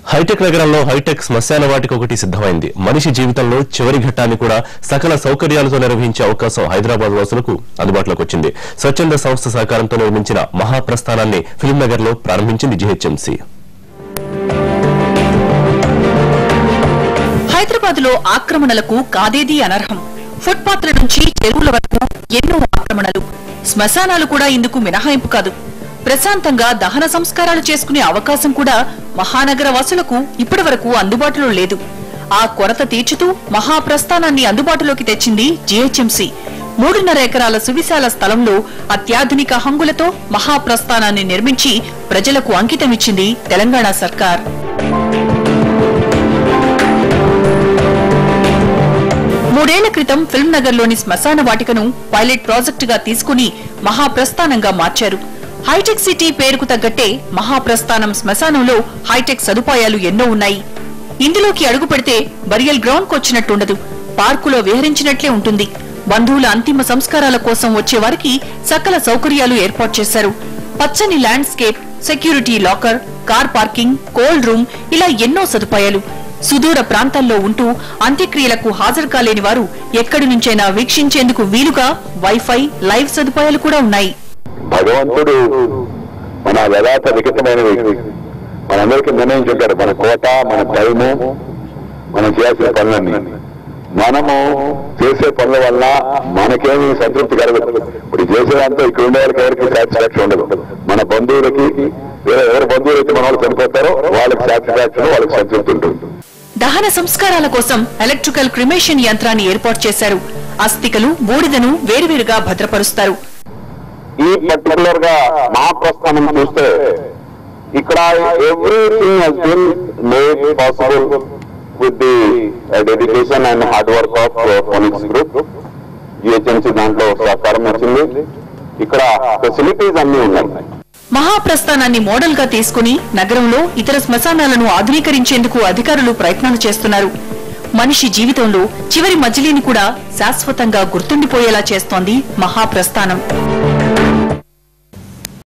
hitech నగరంలో hitech శ్మశాన వాటిక ఒకటి సిద్దమైంది మనిషి జీవితంలో చివరి ఘట్టాన్ని కూడా సకల సౌకర్యాలతో నిర్వహించే అవకాశం హైదరాబాద్ వాసులకు అందుబాటులోకి వచ్చింది స్వచ్ఛంద సంస్థ సహకారంతో నిర్మించిన మహాప్రస్థానాన్ని ఫిల్మ్ నగర్ లో ప్రారంభించింది జీహెచ్ఎంసీ హైదరాబాద్ లో ఆక్రమణలకు కాదేదీ అనర్హం ఫుట్పాత్ల నుంచి చెరువుల వరకు ఎన్నో ఆక్రమణలు శ్మశానాలు కూడా ఇందుకు మినహాయింపు కాదు ప్రశాంతంగా దహన సంస్కారాలు చేసుకునే అవకాశం కూడా మహానగర వాసులకు ఇప్పటి వరకు అందుబాటులో లేదు ఆ కొరత తీర్చుతూ మహాప్రస్థానాన్ని అందుబాటులోకి తెచ్చింది జీహెచ్ఎంసీ మూడున్నర ఎకరాల సువిశాల స్థలంలో అత్యాధునిక హంగులతో మహాప్రస్థానాన్ని నిర్మించి ప్రజలకు అంకితమిచ్చింది తెలంగాణ సర్కార్ మూడేళ్ల క్రితం ఫిల్మ్ నగర్ లోని శ్మశాన వాటికను పైలట్ ప్రాజెక్టుగా తీసుకుని మహాప్రస్థానంగా మార్చారు హైటెక్ సిటీ పేరుకు తగ్గట్టే మహాప్రస్థానం శ్మశానంలో హైటెక్ సదుపాయాలు ఎన్నో ఉన్నాయి ఇందులోకి అడుగు పెడితే బరియల్ గ్రౌండ్ కొచ్చినట్టుండదు పార్కులో విహరించినట్లే ఉంటుంది బంధువుల అంతిమ సంస్కారాల కోసం వచ్చే వారికి సకల సౌకర్యాలు ఏర్పాటు చేశారు పచ్చని landscape security locker car parking cold room ఇలా ఎన్నో సదుపాయాలు సుదూర ప్రాంతాల్లో ఉంటూ అంత్యక్రియలకు హాజరు కాలేని వారు ఎక్కడి నుంచైనా వీక్షించేందుకు వీలుగా వైఫై లైవ్ సదుపాయాలు కూడా ఉన్నాయి భగవంతుడు మన యథార్థ వికటమైన వ్యక్తి మనందరికీ నిర్ణయించుంటాడు మన కోట మన టైము మనం చేయాల్సిన పనులన్నీ మనము చేసే పనుల వల్ల మనకేమి సంతృప్తి కలగదు ఇప్పుడు చేసేదాంతో ఇక్కడ ఉండే వాళ్ళకి ఎవరికి సాటిస్ఫాక్షన్ ఉండదు మన బంధువులకి వేరే ఎవరి బంధువులు అయితే మన వాళ్ళు చనిపోతారో వాళ్ళకి సాటిస్ఫాక్షన్ వాళ్ళకి సంతృప్తి ఉంటుంది దహన సంస్కారాల కోసం ఎలక్ట్రికల్ క్రిమేషన్ యంత్రాన్ని ఏర్పాటు చేశారు అస్థికలు బూడిదను వేరువేరుగా భద్రపరుస్తారు ఈ పర్టికులర్ గా మహాప్రస్థానం చూస్తే ఇక్కడ everything has been made possible with the dedication and hard work of Phoenix group GHMC దాంట్లో సహకారం వచ్చింది ఇక్కడ ఫెసిలిటీస్ అన్ని ఉన్నాయి మహాప్రస్థానాన్ని మోడల్ గా తీసుకుని నగరంలో ఇతర శ్మశానాలను ఆధునీకరించేందుకు అధికారులు ప్రయత్నాలు చేస్తున్నారు మనిషి జీవితంలో చివరి మజిలీని కూడా శాశ్వతంగా గుర్తుండిపోయేలా చేస్తోంది మహాప్రస్థానం